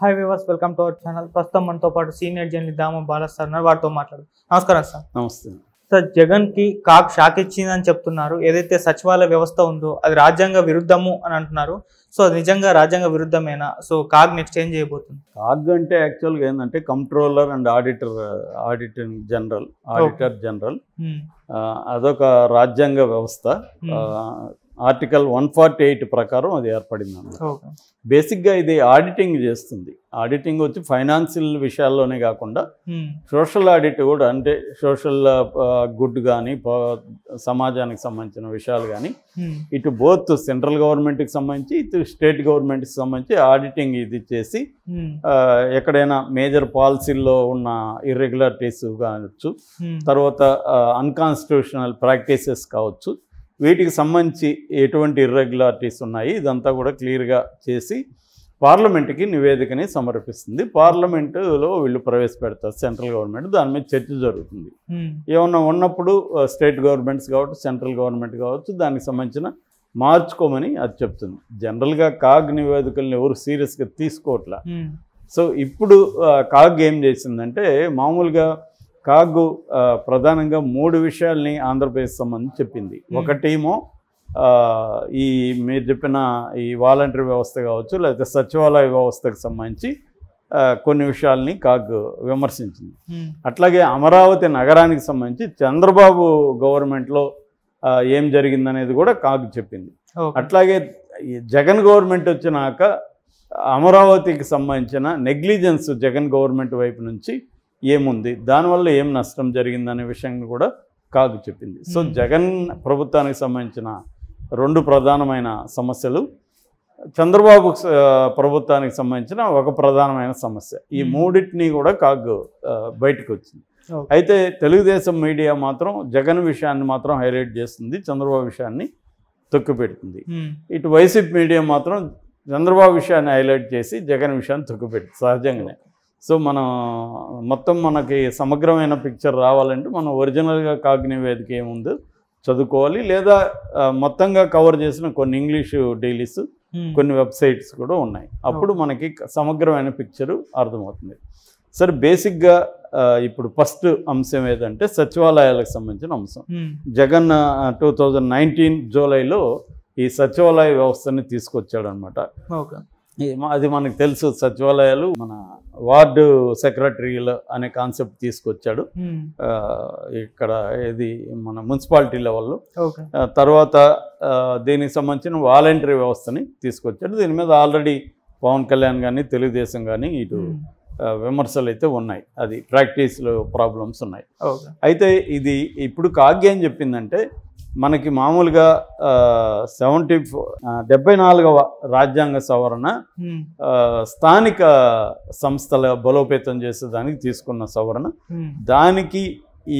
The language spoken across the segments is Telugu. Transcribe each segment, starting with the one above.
Hi viewers welcome to our channel ప్రస్తుతం మనతో పాటు senior journalist Dama Balas sir ఉన్నారు వారితో మాట్లాడు నమస్కారం సార్ నమస్తే సార్ జగన్ కి కాక్ షాక్ ఇచ్చిందని చెప్తున్నారు ఏదైతే సచివాలయ వ్యవస్థ ఉందో అది రాజ్యాంగ విరుద్ధము అని అంటున్నారు సో అది నిజంగా రాజ్యాంగ విరుద్ధమేనా సో కాగ్ నెక్స్ట్ ఏం చేయబోతుంది కాగ్ అంటే యాక్చువల్గా ఏంటంటే controller and auditor auditor general auditor general Hmm. ఆ, అదొక రాజ్యాంగ వ్యవస్థ Hmm. Article one forty eight ప్రకారం అది ఏర్పడింది అన్నమాట ఓకే బేసిక్గా ఇది ఆడిటింగ్ చేస్తుంది ఆడిటింగ్ వచ్చి ఫైనాన్షియల్ విషయాల్లోనే కాకుండా Hmm. సోషల్ ఆడిట్ కూడా అంటే సోషల్ గుడ్ కానీ సమాజానికి సంబంధించిన విషయాలు కానీ Hmm. ఇటు బోత్ సెంట్రల్ గవర్నమెంట్కి సంబంధించి ఇటు స్టేట్ గవర్నమెంట్కి సంబంధించి ఆడిటింగ్ ఇది చేసి Hmm. ఆ, ఎక్కడైనా మేజర్ పాలసీల్లో ఉన్న ఇర్రెగ్యులారిటీస్ కావచ్చు Hmm. తర్వాత అన్కాన్స్టిట్యూషనల్ ప్రాక్టీసెస్ కావచ్చు వీటికి సంబంధించి ఎటువంటి ఇర్రెగ్యులారిటీస్ ఉన్నాయి ఇదంతా కూడా క్లియర్గా చేసి పార్లమెంట్కి నివేదికని సమర్పిస్తుంది పార్లమెంటులో వీళ్ళు ప్రవేశపెడతారు సెంట్రల్ గవర్నమెంట్ దాని మీద చర్చ జరుగుతుంది Hmm. ఏమన్నా ఉన్నప్పుడు ఆ, స్టేట్ గవర్నమెంట్స్ కావచ్చు సెంట్రల్ గవర్నమెంట్ కావచ్చు దానికి సంబంధించిన మార్చుకోమని అది చెప్తుంది జనరల్గా కాగ్ నివేదికల్ని ఎవరు సీరియస్గా తీసుకోవట్లా Hmm. సో ఇప్పుడు ఆ, కాగ్ ఏం చేసిందంటే మామూలుగా కాగు ఆ, ప్రధానంగా మూడు విషయాల్ని ఆంధ్రప్రదేశ్ సంబంధించి చెప్పింది Hmm. ఒకటేమో ఆ, ఈ మీరు చెప్పిన ఈ వాలంటరీ వ్యవస్థ కావచ్చు లేకపోతే సచివాలయ వ్యవస్థకు సంబంధించి ఆ, కొన్ని విషయాల్ని కాగ్ విమర్శించింది Hmm. అట్లాగే అమరావతి నగరానికి సంబంధించి చంద్రబాబు గవర్నమెంట్లో ఆ, ఏం జరిగిందనేది కూడా కాగ్ చెప్పింది Okay. అట్లాగే ఈ జగన్ గవర్నమెంట్ వచ్చినాక అమరావతికి సంబంధించిన నెగ్లిజెన్స్ జగన్ గవర్నమెంట్ వైపు నుంచి ఏముంది దానివల్ల ఏం నష్టం జరిగిందనే విషయాన్ని కూడా కాగు చెప్పింది సో Hmm. జగన్ ప్రభుత్వానికి సంబంధించిన రెండు ప్రధానమైన సమస్యలు చంద్రబాబు ఆ, ప్రభుత్వానికి సంబంధించిన ఒక ప్రధానమైన సమస్య ఈ Hmm. మూడింటిని కూడా కాగు ఆ, బయటకు వచ్చింది Okay. అయితే తెలుగుదేశం మీడియా మాత్రం జగన్ విషయాన్ని మాత్రం హైలైట్ చేస్తుంది చంద్రబాబు విషయాన్ని తొక్కిపెడుతుంది Hmm. ఇటు వైసీపీ మీడియా మాత్రం చంద్రబాబు విషయాన్ని హైలైట్ చేసి జగన్ విషయాన్ని తొక్కిపెట్టి సహజంగానే సో మనం మొత్తం మనకి సమగ్రమైన పిక్చర్ రావాలంటే మనం ఒరిజినల్గా కాగ్ని వేదిక ఏముందో చదువుకోవాలి లేదా ఆ, మొత్తంగా కవర్ చేసిన కొన్ని ఇంగ్లీషు డైలీస్ Hmm. కొన్ని వెబ్సైట్స్ కూడా ఉన్నాయి అప్పుడు మనకి సమగ్రమైన పిక్చరు అర్థమవుతుంది సరే బేసిక్గా ఆ, ఇప్పుడు ఫస్ట్ అంశం ఏదంటే సచివాలయాలకు సంబంధించిన అంశం Hmm. Jagan two thousand nineteen జూలైలో ఈ సచివాలయ వ్యవస్థని తీసుకొచ్చాడు అనమాట Okay. అది మనకు తెలుసు సచివాలయాలు మన వార్డు సెక్రటరీలు అనే కాన్సెప్ట్ తీసుకొచ్చాడు Hmm. ఆ, ఇక్కడ ఇది మన మున్సిపాలిటీ లెవెల్లో Okay. ఆ, తర్వాత ఆ, దీనికి సంబంధించిన వాలంటరీ వ్యవస్థని తీసుకొచ్చాడు దీని మీద ఆల్రెడీ పవన్ కళ్యాణ్ కానీ తెలుగుదేశం కానీ ఇటు Hmm. ఆ, విమర్శలు అయితే ఉన్నాయి అది ప్రాక్టీస్లో ప్రాబ్లమ్స్ ఉన్నాయి Okay. అయితే ఇది ఇప్పుడు కాగ్ ఏం చెప్పిందంటే మనకి మామూలుగా సెవెంటీ డెబ్బై నాలుగవ రాజ్యాంగ సవరణ Hmm. ఆ, స్థానిక సంస్థల బలోపేతం చేసేదానికి తీసుకున్న సవరణ Hmm. దానికి ఈ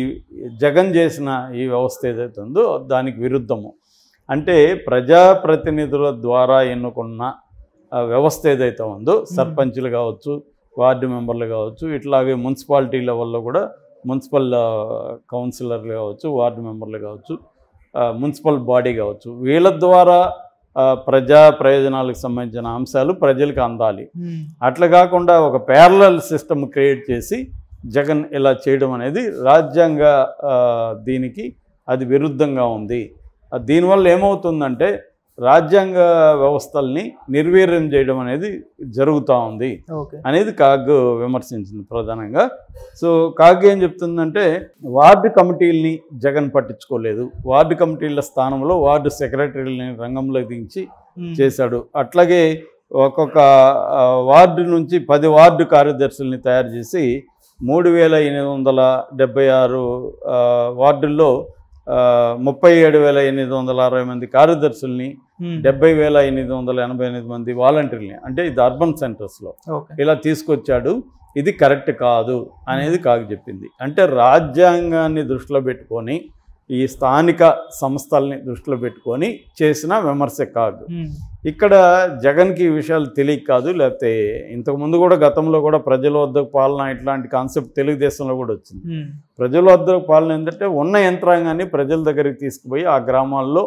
జగన్ చేసిన ఈ వ్యవస్థ ఏదైతే ఉందో దానికి విరుద్ధము అంటే ప్రజాప్రతినిధుల ద్వారా ఎన్నుకున్న ఆ, వ్యవస్థ ఏదైతే ఉందో సర్పంచులు కావచ్చు వార్డు మెంబర్లు కావచ్చు ఇట్లాగే మున్సిపాలిటీ లెవెల్లో కూడా మున్సిపల్ ఆ, కౌన్సిలర్లు కావచ్చు వార్డు మెంబర్లు కావచ్చు ఆ, మున్సిపల్ బాడీ కావచ్చు వీళ్ళ ద్వారా ఆ, ప్రజా ప్రయోజనాలకు సంబంధించిన అంశాలు ప్రజలకు అందాలి Hmm. అట్లా కాకుండా ఒక ప్యారలల్ సిస్టమ్ క్రియేట్ చేసి జగన్ ఇలా చేయడం అనేది రాజ్యాంగ ఆ, దీనికి అది విరుద్ధంగా ఉంది ఆ, దీనివల్ల ఏమవుతుందంటే రాజ్యాంగ వ్యవస్థల్ని నిర్వీర్యం చేయడం అనేది జరుగుతూ ఉంది Okay. అనేది కాగ్ విమర్శించింది ప్రధానంగా సో కాగ్ ఏం చెప్తుందంటే వార్డు కమిటీలని జగన్ పట్టించుకోలేదు వార్డు కమిటీల స్థానంలో వార్డు సెక్రటరీలని రంగంలోకి దించి Hmm. చేశాడు అట్లాగే ఒక్కొక్క ఆ, వార్డు నుంచి పది వార్డు కార్యదర్శుల్ని తయారు చేసి మూడు వేల ఎనిమిది వందల డెబ్బై ఆరు ఆ, వార్డుల్లో ఆ, ముప్పై ఏడు వేల ఎనిమిది వందల అరవై మంది కార్యదర్శుల్ని Hmm. డెబ్బై వేల ఎనిమిది వందల ఎనభై ఎనిమిది మంది వాలంటీర్ని అంటే ఇది అర్బన్ సెంటర్స్లో Okay. ఇలా తీసుకొచ్చాడు ఇది కరెక్ట్ కాదు అనేది కాకు చెప్పింది అంటే రాజ్యాంగాన్ని దృష్టిలో పెట్టుకొని ఈ స్థానిక సంస్థల్ని దృష్టిలో పెట్టుకొని చేసిన విమర్శ కాదు Hmm. ఇక్కడ జగన్కి ఈ విషయాలు తెలియక కాదు లేకపోతే ఇంతకుముందు కూడా గతంలో కూడా ప్రజల వద్దకు పాలన ఇట్లాంటి కాన్సెప్ట్ తెలుగుదేశంలో కూడా వచ్చింది Hmm. ప్రజల వద్దకు పాలన ఏంటంటే ఉన్న యంత్రాంగాన్ని ప్రజల దగ్గరికి తీసుకుపోయి ఆ గ్రామాల్లో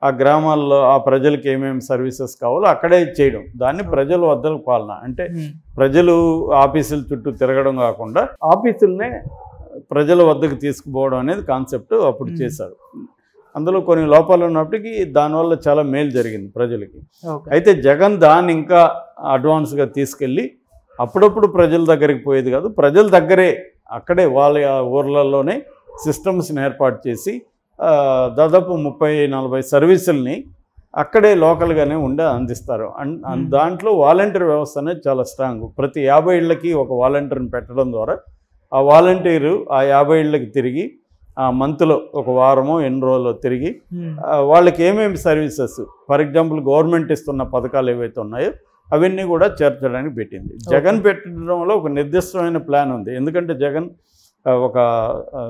ఆ గ్రామాల్లో ఆ ప్రజలకు ఏమేమి సర్వీసెస్ కావాలో అక్కడే చేయడం దాన్ని ప్రజల వద్దకు పాలన అంటే ఉమ్, ప్రజలు ఆఫీసుల చుట్టూ తిరగడం కాకుండా ఆఫీసులనే ప్రజల వద్దకు తీసుకుపోవడం అనేది కాన్సెప్ట్ అప్పుడు Hmm. చేశారు అందులో కొన్ని లోపాలు ఉన్నప్పటికీ దానివల్ల చాలా మేలు జరిగింది ప్రజలకి ఓకే అయితే జగన్ దాన్ని ఇంకా అడ్వాన్స్గా తీసుకెళ్ళి అప్పుడప్పుడు ప్రజల దగ్గరికి పోయేది కాదు ప్రజల దగ్గరే అక్కడే వాళ్ళ ఊర్లలోనే సిస్టమ్స్ని ఏర్పాటు చేసి ఆ, దాదాపు ముప్పై నలభై సర్వీసుల్ని అక్కడే లోకల్గానే ఉండి అందిస్తారు అన్- అన్- Hmm. దాంట్లో వాలంటీర్ వ్యవస్థ అనేది చాలా స్ట్రాంగ్ ప్రతి యాభై ఇళ్ళకి ఒక వాలంటీర్ని పెట్టడం ద్వారా ఆ వాలంటీరు ఆ యాభై ఇళ్ళకి తిరిగి ఆ మంత్లో ఒక వారమో ఎన్ని రోజులు తిరిగి ఉమ్, ఆ, వాళ్ళకి ఏమేమి సర్వీసెస్ ఫర్ ఎగ్జాంపుల్ గవర్నమెంట్ ఇస్తున్న పథకాలు ఏవైతే ఉన్నాయో అవన్నీ కూడా చేర్చడానికి పెట్టింది జగన్ పెట్టడంలో ఒక నిర్దిష్టమైన ప్లాన్ ఉంది ఎందుకంటే జగన్ ఆ, ఒక ఆ,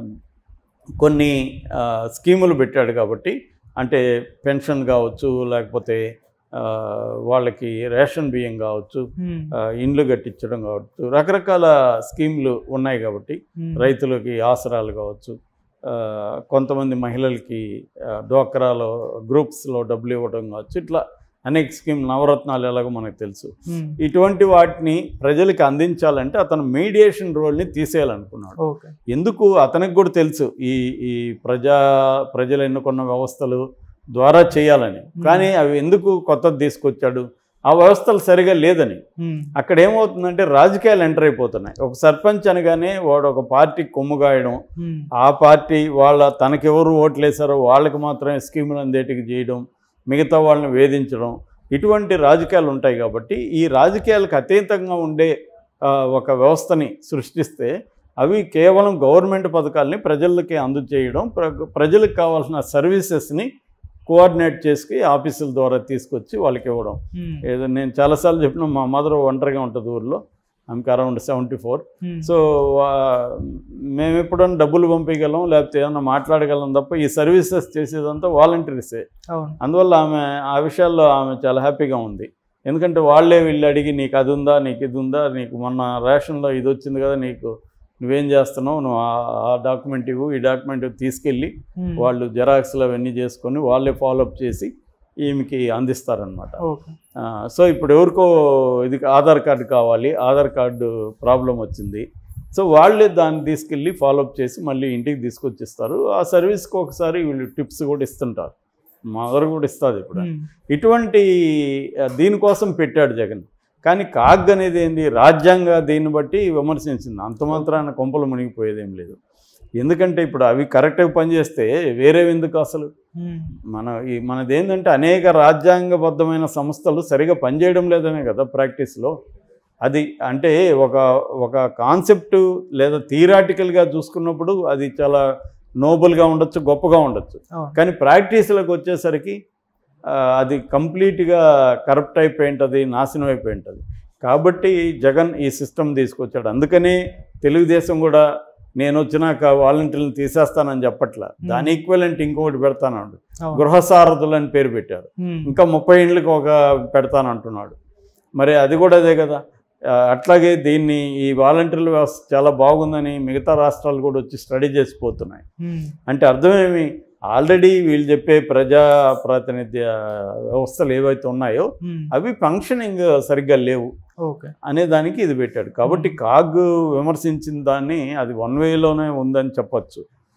కొన్ని ఆ, స్కీములు పెట్టాడు కాబట్టి అంటే పెన్షన్ కావచ్చు లేకపోతే ఆ, వాళ్ళకి రేషన్ బియ్యం కావచ్చు ఉమ్, ఆ, ఇండ్లు కట్టించడం కావచ్చు రకరకాల స్కీములు ఉన్నాయి కాబట్టి ఉమ్, రైతులకి ఆసరాలు కావచ్చు ఆ, కొంతమంది మహిళలకి ఆ, డ్వాక్రాలో గ్రూప్స్లో డబ్బులు ఇవ్వడం కావచ్చు ఇట్లా అనేక స్కీమ్ నవరత్నాలు ఎలాగో మనకు తెలుసు ఉమ్, ఇటువంటి వాటిని ప్రజలకి అందించాలంటే అతను మీడియేషన్ రోల్ని తీసేయాలనుకున్నాడు ఓకే ఎందుకు అతనికి కూడా తెలుసు ఈ ఈ ప్రజా ప్రజలు ఎన్నుకున్న వ్యవస్థలు ద్వారా చేయాలని కానీ అవి ఎందుకు కొత్తది తీసుకొచ్చాడు ఆ వ్యవస్థలు సరిగా లేదని ఉమ్, అక్కడ ఏమవుతుందంటే రాజకీయాలు ఎంటర్ అయిపోతున్నాయి ఒక సర్పంచ్ అనగానే వాడు ఒక పార్టీకి కొమ్ముగాయడం ఉమ్, ఆ పార్టీ వాళ్ళ తనకెవరు ఓట్లేశారో వాళ్ళకి మాత్రమే స్కీములు అందేటికి చేయడం మిగతా వాళ్ళని వేధించడం ఇటువంటి రాజకీయాలు ఉంటాయి కాబట్టి ఈ రాజకీయాలకు అతీతంగా ఉండే ఆ, ఒక వ్యవస్థని సృష్టిస్తే అవి కేవలం గవర్నమెంట్ పథకాలని ప్రజలకి అందజేయడం ప్ర ప్రజలకు కావాల్సిన సర్వీసెస్ని కోఆర్డినేట్ చేసి ఆఫీసుల ద్వారా తీసుకొచ్చి వాళ్ళకి ఇవ్వడం ఉమ్, ఏదో నేను చాలాసార్లు చెప్పిన మా మదర్ ఒంటరిగా ఉంటుంది ఊర్లో ఆమెకి around seventy four um, so వా- మేము ఎప్పుడన్నా డబ్బులు పంపించగలం లేకపోతే ఏమన్నా మాట్లాడగలం తప్ప ఈ సర్వీసెస్ చేసేదంతా వాలంటీర్సే అవును అందువల్ల ఆమె ఆ విషయాల్లో ఆమె చాలా హ్యాపీగా ఉంది ఎందుకంటే వాళ్ళే వీళ్ళు అడిగి నీకు అది ఉందా నీకు ఇది ఉందా నీకు మొన్న రేషన్లో ఇది వచ్చింది కదా నీకు నువ్వేం చేస్తున్నావు నువ్వు ఆ- ఆ డాక్యుమెంట్ ఇవ్వు ఈ డాక్యుమెంట్ తీసుకెళ్ళి ఉమ్, వాళ్ళు జెరాక్స్లు అవన్నీ చేసుకొని వాళ్ళే ఫాలోఅప్ చేసి ఈమెకి అందిస్తారనమాట ఓకే ఆ, సో ఇప్పుడు ఎవరికో ఇది ఆధార్ కార్డు కావాలి ఆధార్ కార్డు ప్రాబ్లం వచ్చింది సో వాళ్ళే దాన్ని తీసుకెళ్ళి ఫాలోఅప్ చేసి మళ్ళీ ఇంటికి తీసుకొచ్చిస్తారు ఆ సర్వీస్కి ఒకసారి వీళ్ళు టిప్స్ కూడా ఇస్తుంటారు మా దగ్గర కూడా ఇస్తుంది ఇప్పుడు ఉమ్, ఇటువంటి ఆ, దీనికోసం పెట్టాడు జగన్ కానీ కాగ్ అనేది ఏంది రాజ్యాంగ దీన్ని బట్టి విమర్శించింది అంత మాత్రాన కొంపలు మునిగిపోయేదేం లేదు ఎందుకంటే ఇప్పుడు అవి కరెక్ట్గా పనిచేస్తే వేరే ఎందుకు అసలు ఉమ్, మన ఈ మనది ఏంటంటే అనేక రాజ్యాంగబద్ధమైన సంస్థలు సరిగా పనిచేయడం లేదనే కదా ప్రాక్టీస్లో అది అంటే ఒక ఒక కాన్సెప్ట్ లేదా థియరాటికల్గా చూసుకున్నప్పుడు అది చాలా నోబుల్గా ఉండొచ్చు గొప్పగా ఉండొచ్చు అవును కానీ ప్రాక్టీస్లకు వచ్చేసరికి ఆ, అది కంప్లీట్గా కరప్ట్ అయిపోయి ఉంటుంది నాశనం అయిపోయి ఉంటుంది కాబట్టి జగన్ ఈ సిస్టమ్ తీసుకొచ్చాడు అందుకనే తెలుగుదేశం కూడా నేను వచ్చినాక వాలంటీర్లను తీసేస్తానని చెప్పట్లా దాని ఈక్వలెంట్ ఇంకొకటి పెడతానండు అవును గృహసారథులు అని పేరు పెట్టారు ఉమ్, ఇంకా ముప్పై ఇండ్లకి ఒక పెడతానంటున్నాడు మరి అది కూడా అదే కదా ఆ, అట్లాగే దీన్ని ఈ వాలంటీర్ల వ్యవస్థ చాలా బాగుందని మిగతా రాష్ట్రాలు కూడా వచ్చి స్టడీ చేసిపోతున్నాయి ఉమ్, అంటే అర్థమేమి ఆల్రెడీ వీళ్ళు చెప్పే ప్రజా ప్రాతినిధ్య వ్యవస్థలు ఏవైతే ఉన్నాయో ఉమ్, అవి ఫంక్షనింగ్ సరిగ్గా లేవు ఓకే అనే దానికి ఇది పెట్టాడు కాబట్టి కాగ్ విమర్శించిన దాన్ని అది వన్ వేలోనే ఉందని చెప్పచ్చు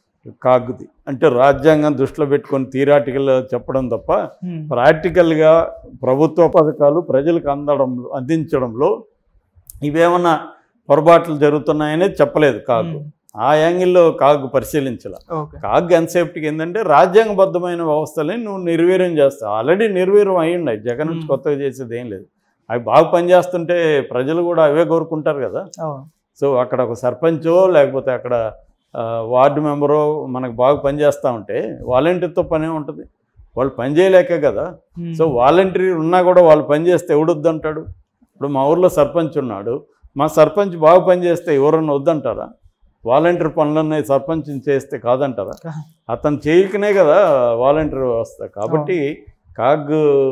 కాగ్ది అంటే రాజ్యాంగం దృష్టిలో పెట్టుకొని థియరాటికల్ చెప్పడం తప్ప ఉమ్, ప్రాక్టికల్గా ప్రభుత్వ పథకాలు ప్రజలకు అందడం అందించడంలో ఇవేమన్నా పొరపాట్లు జరుగుతున్నాయనే చెప్పలేదు కాగు ఉమ్, ఆ యాంగిల్లో కాగు పరిశీలించాల ఓకే కాగ్ ఎన్సేఫ్టీకి ఏంటంటే రాజ్యాంగబద్ధమైన వ్యవస్థలని నువ్వు నిర్వీర్యం చేస్తావు ఆల్రెడీ నిర్వీర్యం అయి ఉన్నాయి జగన్ నుంచి మ్మ్. కొత్తగా చేసేది ఏం లేదు అవి బాగా పనిచేస్తుంటే ప్రజలు కూడా అవే కోరుకుంటారు కదా అవును సో అక్కడ ఒక సర్పంచో లేకపోతే అక్కడ ఆ, వార్డు మెంబరో మనకు బాగా పనిచేస్తూ ఉంటే వాలంటీర్తో పనే ఉంటుంది వాళ్ళు పని చేయలేకే కదా ఉమ్, సో వాలంటీర్ ఉన్నా కూడా వాళ్ళు పని చేస్తే ఎవడొద్దంటాడు ఇప్పుడు మా ఊర్లో సర్పంచ్ ఉన్నాడు మా సర్పంచ్ బాగా పని చేస్తే ఎవరన్నా వద్దంటారా వాలంటీర్ పనులన్నీ సర్పంచ్ చేస్తే కాదంటారా కా- అతను చేయకనే కదా వాలంటీర్ వ్యవస్థ కాబట్టి కాగ్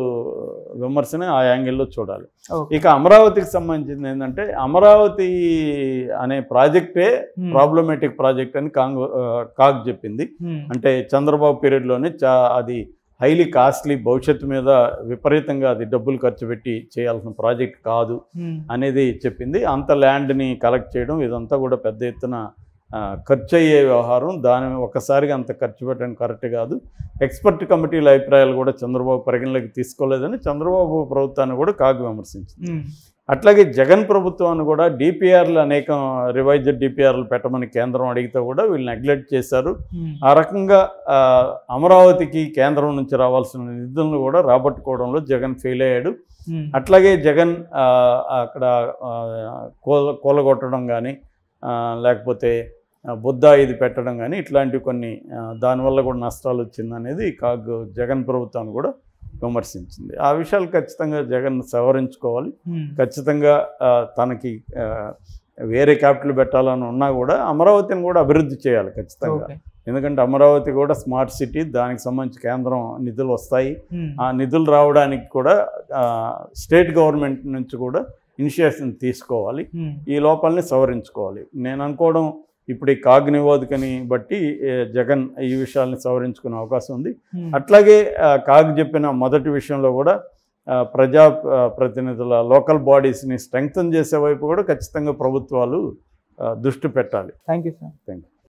విమర్శన ఆ యాంగిల్లో చూడాలి ఓకే ఇక అమరావతికి సంబంధించింది ఏంటంటే అమరావతి అనే ప్రాజెక్టే ఉమ్, ప్రాబ్లమేటిక్ ప్రాజెక్ట్ అని కాంగ్ ఆ, కాగ్ చెప్పింది ఉమ్, అంటే చంద్రబాబు పీరియడ్లోనే చా అది హైలీ కాస్ట్లీ భవిష్యత్తు మీద విపరీతంగా అది డబ్బులు ఖర్చు పెట్టి చేయాల్సిన ప్రాజెక్ట్ కాదు ఉమ్, అనేది చెప్పింది అంత ల్యాండ్ని కలెక్ట్ చేయడం ఇదంతా కూడా పెద్ద ఎత్తున ఆ, ఖర్చు అయ్యే వ్యవహారం దాని ఒక్కసారిగా అంత ఖర్చు పెట్టడం కరెక్ట్ కాదు ఎక్స్పర్ట్ కమిటీల అభిప్రాయాలు కూడా చంద్రబాబు పరిగణలోకి తీసుకోలేదని చంద్రబాబు ప్రభుత్వాన్ని కూడా కాగు విమర్శించింది ఉమ్, అట్లాగే జగన్ ప్రభుత్వాన్ని కూడా డిపిఆర్లు అనేక రివైజ్డ్ డిపిఆర్లు పెట్టమని కేంద్రం అడిగితే కూడా వీళ్ళు నెగ్లెక్ట్ చేశారు ఉమ్, ఆ రకంగా ఆ, అమరావతికి కేంద్రం నుంచి రావాల్సిన నిధులను కూడా రాబట్టుకోవడంలో జగన్ ఫెయిల్ అయ్యాడు ఉమ్, అట్లాగే జగన్ ఆ, అక్కడ ఆ, కూల కూలగొట్టడం కానీ లేకపోతే ఆ, బుద్ధ ఇది పెట్టడం కానీ ఇట్లాంటివి కొన్ని ఆ, దానివల్ల కూడా నష్టాలు వచ్చిందనేది కాగ్ జగన్ ప్రభుత్వాన్ని కూడా విమర్శించింది ఆ విషయాలు ఖచ్చితంగా జగన్ సవరించుకోవాలి ఉమ్, ఖచ్చితంగా ఆ, తనకి ఆ, వేరే క్యాపిటల్ పెట్టాలని ఉన్నా కూడా అమరావతిని కూడా అభివృద్ధి చేయాలి ఖచ్చితంగా ఓకే. ఎందుకంటే అమరావతి కూడా స్మార్ట్ సిటీ దానికి సంబంధించి కేంద్రం నిధులు వస్తాయి ఉమ్, ఆ నిధులు రావడానికి కూడా ఆ, స్టేట్ గవర్నమెంట్ నుంచి కూడా ఇనిషియేషన్ తీసుకోవాలి ఉమ్, ఈ లోపాలని సవరించుకోవాలి నేను అనుకోవడం ఇప్పుడు ఈ కాగ్ నివేదికని బట్టి ఏ, జగన్ ఈ విషయాల్ని సవరించుకునే అవకాశం ఉంది ఉమ్, అట్లాగే ఆ, కాగ్ చెప్పిన మొదటి విషయంలో కూడా ఆ, ప్రజా ఆ, ప్రతినిధుల లోకల్ బాడీస్ని స్ట్రెంగ్తన్ చేసే వైపు కూడా ఖచ్చితంగా ప్రభుత్వాలు ఆ, దృష్టి పెట్టాలి thank you sir thank you